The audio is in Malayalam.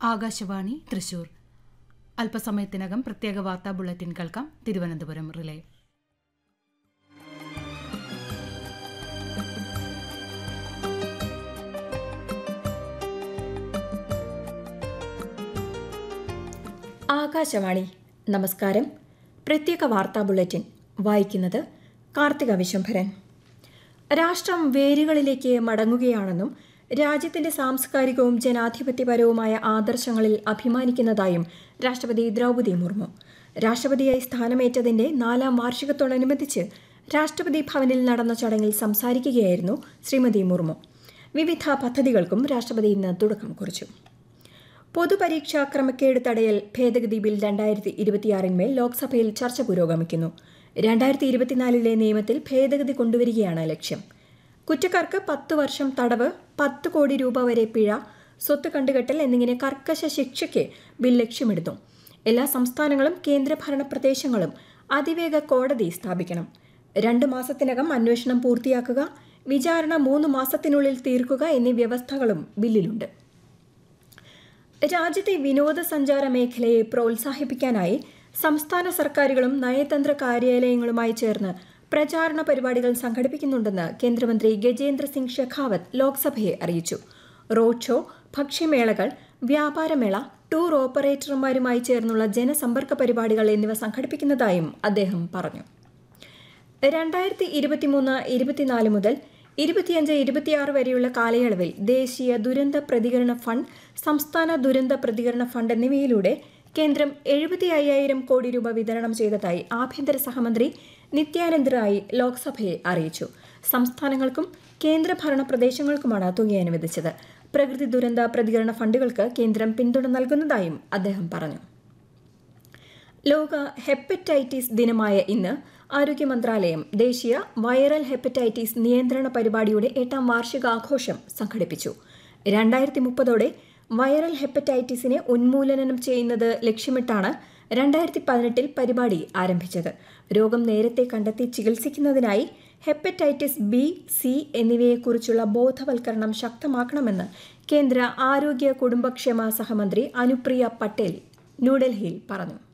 ആകാശവാണി തൃശൂർ അല്പസമയത്തിനകം പ്രത്യേക വാർത്താ ബുള്ളറ്റിൻ കേൾക്കാം തിരുവനന്തപുരം റിലേ ആകാശവാണി നമസ്കാരം പ്രത്യേക വാർത്താ ബുള്ളറ്റിൻ വായിക്കുന്നത് കാർത്തിക വിശംഭരൻ രാഷ്ട്രം വേരുകളിലേക്ക് മടങ്ങുകയാണെന്നും രാജ്യത്തിന്റെ സാംസ്കാരികവും ജനാധിപത്യപരവുമായ ആദർശങ്ങളിൽ അഭിമാനിക്കുന്നതായും രാഷ്ട്രപതി ദ്രൗപദി മുർമു രാഷ്ട്രപതിയായി സ്ഥാനമേറ്റതിന്റെ നാലാം വാർഷികത്തോടനുബന്ധിച്ച് രാഷ്ട്രപതി ഭവനിൽ നടന്ന ചടങ്ങിൽ സംസാരിക്കുകയായിരുന്നു ശ്രീമതി മുർമു വിവിധ പദ്ധതികൾക്കും രാഷ്ട്രപതി ഇന്ന് തുടക്കം കുറിച്ചു പൊതുപരീക്ഷാ ക്രമക്കേട് തടയൽ ഭേദഗതി ബിൽ രണ്ടായിരത്തി ഇരുപത്തിയാറിന്മേൽ ലോക്സഭയിൽ ചർച്ച പുരോഗമിക്കുന്നു രണ്ടായിരത്തി ഇരുപത്തിനാലിലെ നിയമത്തിൽ ഭേദഗതി കൊണ്ടുവരികയാണ് ലക്ഷ്യം കുറ്റക്കാർക്ക് പത്ത് വർഷം തടവ് പത്ത് കോടി രൂപ വരെ പിഴ സ്വത്ത് കണ്ടുകെട്ടൽ എന്നിങ്ങനെ കർക്കശ ശിക്ഷയ്ക്ക് ബിൽ ലക്ഷ്യമിടുന്നു എല്ലാ സംസ്ഥാനങ്ങളും കേന്ദ്രഭരണ പ്രദേശങ്ങളും അതിവേഗ കോടതി സ്ഥാപിക്കണം രണ്ട് മാസത്തിനകം അന്വേഷണം പൂർത്തിയാക്കുക വിചാരണ മൂന്ന് മാസത്തിനുള്ളിൽ തീർക്കുക എന്നീ വ്യവസ്ഥകളും ബില്ലിലുണ്ട് രാജ്യത്തെ വിനോദസഞ്ചാര മേഖലയെ പ്രോത്സാഹിപ്പിക്കാനായി സംസ്ഥാന സർക്കാരുകളും നയതന്ത്ര കാര്യാലയങ്ങളുമായി ചേർന്ന് പ്രചാരണ പരിപാടികൾ സംഘടിപ്പിക്കുന്നുണ്ടെന്ന് കേന്ദ്രമന്ത്രി ഗജേന്ദ്ര സിംഗ് ഷെഖാവത്ത് ലോക്സഭയെ അറിയിച്ചു റോഡ് ഷോ ഭക്ഷ്യമേളകൾ വ്യാപാരമേള ടൂർ ഓപ്പറേറ്റർമാരുമായി ചേർന്നുള്ള ജനസമ്പർക്ക പരിപാടികൾ എന്നിവ സംഘടിപ്പിക്കുന്നതായും അദ്ദേഹം പറഞ്ഞു രണ്ടായിരത്തി ഇരുപത്തിമൂന്ന് ഇരുപത്തിനാല് മുതൽ ഇരുപത്തിയഞ്ച് ഇരുപത്തിയാറ് വരെയുള്ള കാലയളവിൽ ദേശീയ ദുരന്ത പ്രതികരണ ഫണ്ട് സംസ്ഥാന ദുരന്ത പ്രതികരണ ഫണ്ട് എന്നിവയിലൂടെ കേന്ദ്രം എഴുപത്തി അയ്യായിരം കോടി രൂപ വിതരണം ചെയ്തതായി ആഭ്യന്തര സഹമന്ത്രി നിത്യാനന്ദ് റായ് ലോക്സഭയെ അറിയിച്ചു സംസ്ഥാനങ്ങൾക്കും കേന്ദ്രഭരണ പ്രദേശങ്ങൾക്കുമാണ് തുക അനുവദിച്ചത് പ്രകൃതി ദുരന്ത പ്രതികരണ ഫണ്ടുകൾക്ക് കേന്ദ്രം പിന്തുണ നൽകുന്നതായും അദ്ദേഹം പറഞ്ഞു ലോക ഹെപ്പറ്റൈറ്റിസ് ദിനമായ ഇന്ന് ആരോഗ്യ മന്ത്രാലയം ദേശീയ വൈറൽ ഹെപ്പറ്റൈറ്റിസ് നിയന്ത്രണ പരിപാടിയുടെ എട്ടാം വാർഷികാഘോഷം സംഘടിപ്പിച്ചു രണ്ടായിരത്തി മുപ്പതോടെ വൈറൽ ഹെപ്പറ്റൈറ്റിസിനെ ഉന്മൂലനം ചെയ്യുന്നത് ലക്ഷ്യമിട്ടാണ് രണ്ടായിരത്തി പതിനെട്ടിൽ പരിപാടി ആരംഭിച്ചത് രോഗം നേരത്തെ കണ്ടെത്തി ചികിത്സിക്കുന്നതിനായി ഹെപ്പറ്റൈറ്റിസ് ബി സി എന്നിവയെക്കുറിച്ചുള്ള ബോധവൽക്കരണം ശക്തമാക്കണമെന്ന് കേന്ദ്ര ആരോഗ്യ കുടുംബക്ഷേമ സഹമന്ത്രി അനുപ്രിയ പട്ടേൽ ന്യൂഡൽഹിയിൽ പറഞ്ഞു